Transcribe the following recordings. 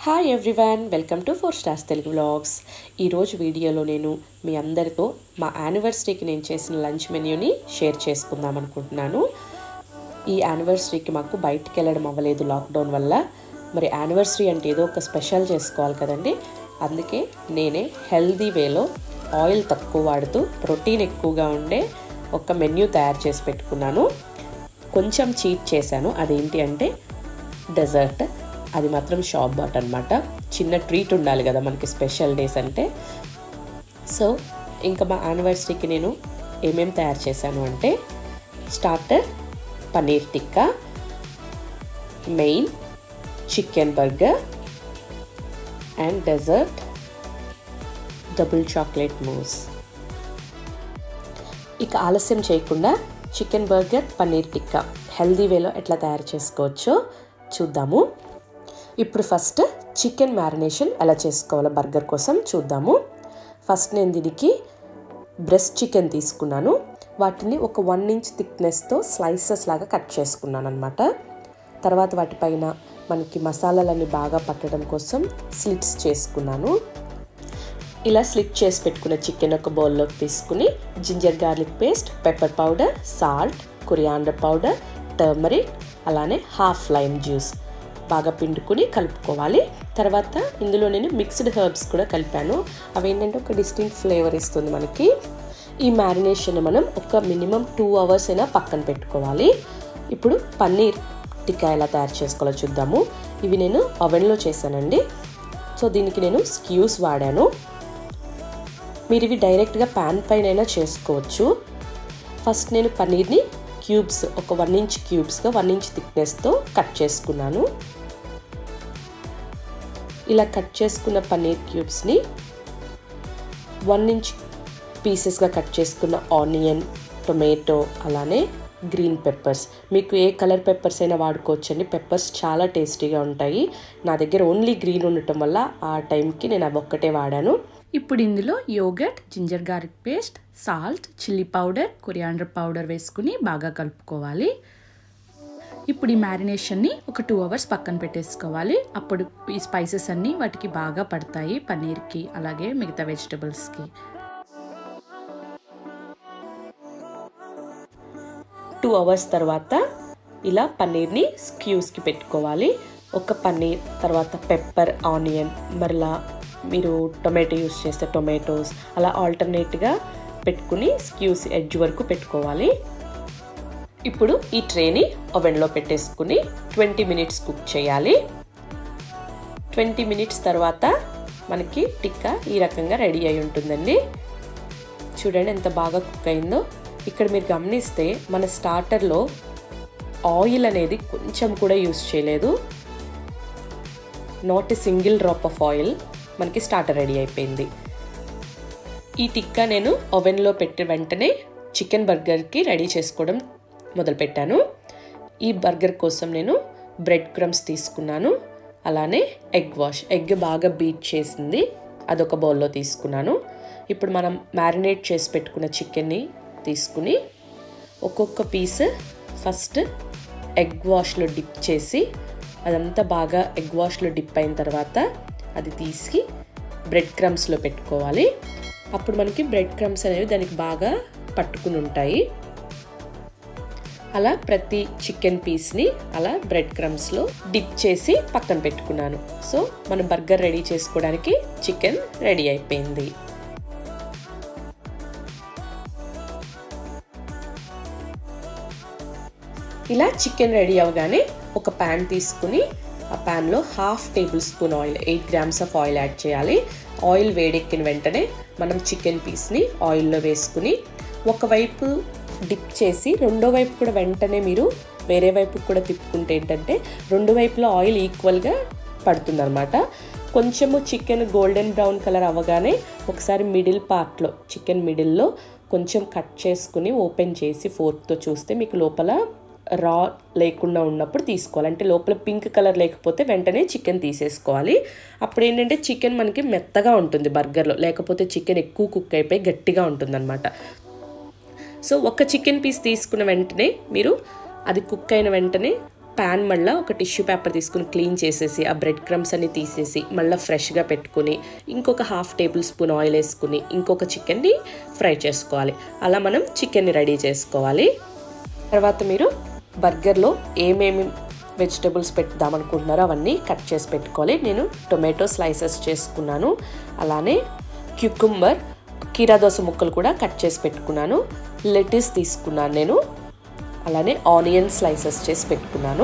Hi everyone welcome to four stars Telugu vlogs ఈరోజు వీడియోలో నేను మీ అందరితో మా యానివర్సరీకి నేను చేసిన లంచ్ మెన్యూని షేర్ చేసుకుందాం అనుకుంటున్నాను ఈ యానివర్సరీకి మాకు బయటికి వెళ్ళడం అవ్వలేదు లాక్డౌన్ వల్ల మరి యానివర్సరీ అంటే ఏదో ఒక స్పెషల్ చేసుకోవాలి కదండి అందుకే నేనే హెల్దీ వేలో ఆయిల్ తక్కువ వాడుతూ ప్రోటీన్ ఎక్కువగా ఉండే ఒక మెన్యూ తయారు చేసి పెట్టుకున్నాను కొంచెం చీట్ చేశాను అదేంటి అంటే డెజర్ట్ అది మాత్రం షాప్ బాట్ అనమాట చిన్న ట్రీట్ ఉండాలి కదా మనకి స్పెషల్ డేస్ అంటే సో ఇంకా మా యానివర్సరీకి నేను ఏమేమి తయారు చేశాను అంటే starter paneer tikka main chicken burger and dessert double chocolate mousse ఇక ఆలస్యం చేయకుండా chicken burger paneer tikka healthy వేలో ఎట్లా తయారు చేసుకోవచ్చో చూద్దాము ఇప్పుడు ఫస్ట్ చికెన్ మ్యారినేషన్ ఎలా చేసుకోవాలో బర్గర్ కోసం చూద్దాము ఫస్ట్ నేను దీనికి బ్రెస్ట్ చికెన్ తీసుకున్నాను వాటిని ఒక వన్ ఇంచ్ థిక్నెస్తో స్లైసెస్ లాగా కట్ చేసుకున్నాను అనమాట తర్వాత వాటిపైన మనకి మసాలాలన్నీ బాగా పట్టడం కోసం స్లిట్స్ చేసుకున్నాను ఇలా స్లిట్ చేసి పెట్టుకున్న చికెన్ ఒక బౌల్లోకి తీసుకుని ginger garlic paste pepper powder salt coriander powder turmeric అలానే హాఫ్ లైమ్ జ్యూస్ బాగా పిండుకుని కలుపుకోవాలి తర్వాత ఇందులో నేను మిక్స్డ్ హెర్బ్స్ కూడా కలిపాను అవి ఏంటంటే ఒక డిస్టింక్ట్ ఫ్లేవర్ ఇస్తుంది మనకి ఈ మ్యారినేషన్ మనం ఒక మినిమం టూ అవర్స్ అయినా పక్కన పెట్టుకోవాలి ఇప్పుడు పన్నీర్ టిక్కా ఎలా తయారు చేసుకోవాలో చూద్దాము ఇవి నేను ఓవెన్లో చేశానండి సో దీనికి నేను స్క్యూస్ వాడాను మీరు ఇవి డైరెక్ట్గా ప్యాన్ పైన చేసుకోవచ్చు ఫస్ట్ నేను పన్నీర్ని క్యూబ్స్ ఒక వన్ ఇంచ్ క్యూబ్స్గా వన్ ఇంచ్ థిక్నెస్తో కట్ చేసుకున్నాను ఇలా కట్ చేసుకున్న పన్నీర్ క్యూబ్స్ని వన్ ఇంచ్ పీసెస్గా కట్ చేసుకున్న ఆనియన్ టొమాటో అలానే గ్రీన్ పెప్పర్స్ మీకు ఏ కలర్ పెప్పర్స్ అయినా వాడుకోవచ్చండి పెప్పర్స్ చాలా టేస్టీగా ఉంటాయి నా దగ్గర ఓన్లీ గ్రీన్ ఉండటం వల్ల ఆ టైంకి నేను అవి ఒక్కటే వాడాను ఇప్పుడు ఇందులో yoghurt ginger garlic paste salt chilli powder coriander powder వేసుకుని బాగా కలుపుకోవాలి ఇప్పుడు ఈ మ్యారినేషన్ని ఒక టూ అవర్స్ పక్కన పెట్టేసుకోవాలి అప్పుడు ఈ స్పైసెస్ అన్నీ వాటికి బాగా పడతాయి పన్నీర్కి అలాగే మిగతా వెజిటబుల్స్కి టూ అవర్స్ తర్వాత ఇలా పన్నీర్ని స్క్యూస్కి పెట్టుకోవాలి ఒక పన్నీర్ తర్వాత పెప్పర్ ఆనియన్ మరలా మీరు టొమాటో యూస్ చేస్తే టొమాటోస్ అలా ఆల్టర్నేట్గా పెట్టుకుని స్క్యూస్ ఎడ్జ్ వరకు పెట్టుకోవాలి ఇప్పుడు ఈ ట్రేని ఓవెన్లో పెట్టేసుకుని ట్వంటీ మినిట్స్ కుక్ చేయాలి ట్వంటీ మినిట్స్ తర్వాత మనకి టిక్కా ఈ రకంగా రెడీ అయి ఉంటుందండి చూడండి ఎంత బాగా కుక్ అయిందో ఇక్కడ మీరు గమనిస్తే మన స్టార్టర్లో ఆయిల్ అనేది కొంచెం కూడా యూస్ చేయలేదు not a single drop of oil మనకి స్టార్టర్ రెడీ అయిపోయింది ఈ టిక్కా నేను ఓవెన్లో పెట్టిన వెంటనే చికెన్ బర్గర్కి రెడీ చేసుకోవడం మొదలుపెట్టాను ఈ బర్గర్ కోసం నేను బ్రెడ్ క్రమ్స్ తీసుకున్నాను అలానే ఎగ్ వాష్ ఎగ్ బాగా బీట్ చేసింది అదొక బౌల్లో తీసుకున్నాను ఇప్పుడు మనం మ్యారినేట్ చేసి పెట్టుకున్న చికెన్ని తీసుకుని ఒక్కొక్క పీస్ ఫస్ట్ ఎగ్ వాష్లో డిప్ చేసి అదంతా బాగా ఎగ్ వాష్లో డిప్ అయిన తర్వాత అది తీసి బ్రెడ్ క్రమ్స్లో పెట్టుకోవాలి అప్పుడు మనకి బ్రెడ్ క్రమ్స్ అనేవి దానికి బాగా పట్టుకుని ఉంటాయి అలా ప్రతి చికెన్ పీస్ని అలా బ్రెడ్ క్రమ్స్లో డిప్ చేసి పక్కన పెట్టుకున్నాను సో మనం బర్గర్ రెడీ చేసుకోవడానికి చికెన్ రెడీ అయిపోయింది ఇలా చికెన్ రెడీ అవగానే ఒక ప్యాన్ తీసుకుని ఆ ప్యాన్లో half tablespoon oil eight grams of oil add చేయాలి ఆయిల్ వేడెక్కిన వెంటనే మనం చికెన్ పీస్ని ఆయిల్లో వేసుకుని ఒకవైపు డిప్ చేసి రెండో వైపు కూడా వెంటనే మీరు వేరే వైపు కూడా తిప్పుకుంటే ఏంటంటే రెండు వైపులో ఆయిల్ ఈక్వల్గా పడుతుందన్నమాట కొంచెము చికెన్ గోల్డెన్ బ్రౌన్ కలర్ అవ్వగానే ఒకసారి మిడిల్ పార్ట్లో చికెన్ మిడిల్లో కొంచెం కట్ చేసుకుని ఓపెన్ చేసి ఫోర్క్తో చూస్తే మీకు లోపల రా లేకుండా ఉన్నప్పుడు తీసుకోవాలి అంటే లోపల పింక్ కలర్ లేకపోతే వెంటనే చికెన్ తీసేసుకోవాలి అప్పుడు ఏంటంటే చికెన్ మనకి మెత్తగా ఉంటుంది బర్గర్లో లేకపోతే చికెన్ ఎక్కువ కుక్ అయిపోయి గట్టిగా ఉంటుందన్నమాట సో ఒక చికెన్ పీస్ తీసుకున్న వెంటనే మీరు అది కుక్ అయిన వెంటనే ప్యాన్ మళ్ళీ ఒక టిష్యూ పేపర్ తీసుకుని క్లీన్ చేసేసి ఆ బ్రెడ్ క్రమ్స్ అన్ని తీసేసి మళ్ళీ ఫ్రెష్గా పెట్టుకుని ఇంకొక హాఫ్ టేబుల్ స్పూన్ ఆయిల్ వేసుకుని ఇంకొక చికెన్ని ఫ్రై చేసుకోవాలి అలా మనం చికెన్ని రెడీ చేసుకోవాలి తర్వాత మీరు బర్గర్లో ఏమేమి వెజిటబుల్స్ పెట్టుదామనుకుంటున్నారో అవన్నీ కట్ చేసి పెట్టుకోవాలి నేను టొమాటో స్లైసెస్ చేసుకున్నాను అలానే క్యుకుంబర్ కీరా దోస ముక్కలు కూడా కట్ చేసి పెట్టుకున్నాను లెటిస్ తీసుకున్నాను నేను అలానే ఆనియన్ స్లైసెస్ చేసి పెట్టుకున్నాను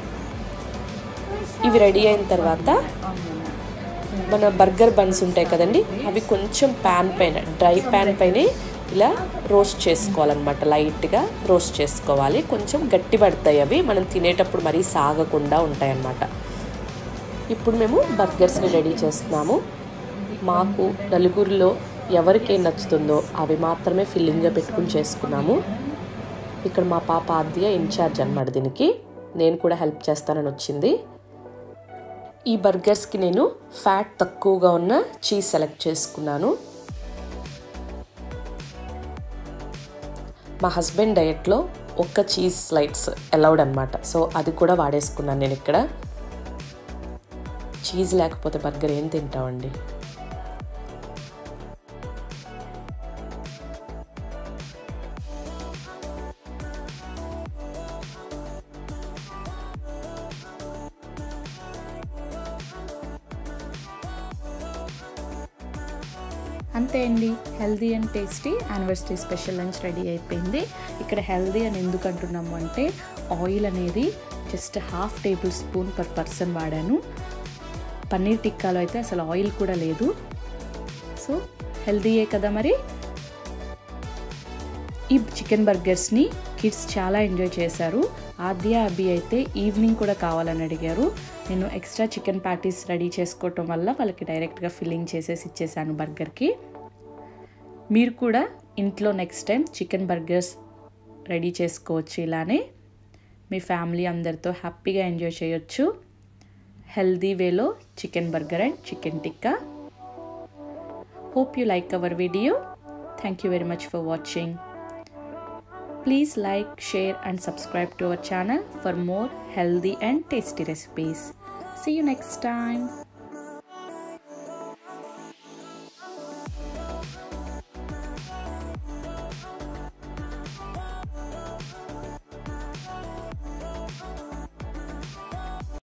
ఇవి రెడీ అయిన తర్వాత మన బర్గర్ బన్స్ ఉంటాయి కదండి అవి కొంచెం ప్యాన్ పైన డ్రై ప్యాన్ పైన ఇలా రోస్ట్ చేసుకోవాలన్నమాట లైట్గా రోస్ట్ చేసుకోవాలి కొంచెం గట్టి పడతాయి అవి మనం తినేటప్పుడు మరీ సాగకుండా ఉంటాయన్నమాట ఇప్పుడు మేము బర్గర్స్ని రెడీ చేస్తున్నాము మాకు నలుగురిలో ఎవరికేం నచ్చుతుందో అవి మాత్రమే ఫిల్లింగ్గా పెట్టుకుని చేసుకున్నాము ఇక్కడ మా పాప ఆద్య ఇన్ఛార్జ్ అనమాట దీనికి నేను కూడా హెల్ప్ చేస్తానని వచ్చింది ఈ బర్గర్స్కి నేను ఫ్యాట్ తక్కువగా ఉన్న చీజ్ సెలెక్ట్ చేసుకున్నాను మా హస్బెండ్ డయట్లో ఒక్క చీజ్ స్లైడ్స్ అలౌడ్ అనమాట సో అది కూడా వాడేసుకున్నాను నేను ఇక్కడ చీజ్ లేకపోతే బర్గర్ ఏం తింటామండి అంతే అండి healthy and tasty anniversary special lunch ready అయిపోయింది ఇక్కడ హెల్దీ అని ఎందుకు అంటున్నాము అంటే ఆయిల్ అనేది just half tablespoon per person వాడాను పన్నీర్ టిక్కాలో అయితే అసలు ఆయిల్ కూడా లేదు సో హెల్దీయే కదా మరి ఈ చికెన్ బర్గర్స్ని కిడ్స్ చాలా ఎంజాయ్ చేశారు ఆద్య అభి అయితే ఈవినింగ్ కూడా కావాలని అడిగారు నేను ఎక్స్ట్రా చికెన్ ప్యాటీస్ రెడీ చేసుకోవటం వల్ల వాళ్ళకి డైరెక్ట్గా ఫిల్లింగ్ చేసేసి ఇచ్చేసాను బర్గర్కి మీరు కూడా ఇంట్లో next time chicken burgers ready చేసుకోవచ్చు ఇలానే మీ ఫ్యామిలీ అందరితో హ్యాపీగా ఎంజాయ్ చేయొచ్చు హెల్దీ వేలో chicken burger and chicken tikka hope you like our video thank you very much for watching. Please like, share and subscribe to our channel for more healthy and tasty recipes. See you next time.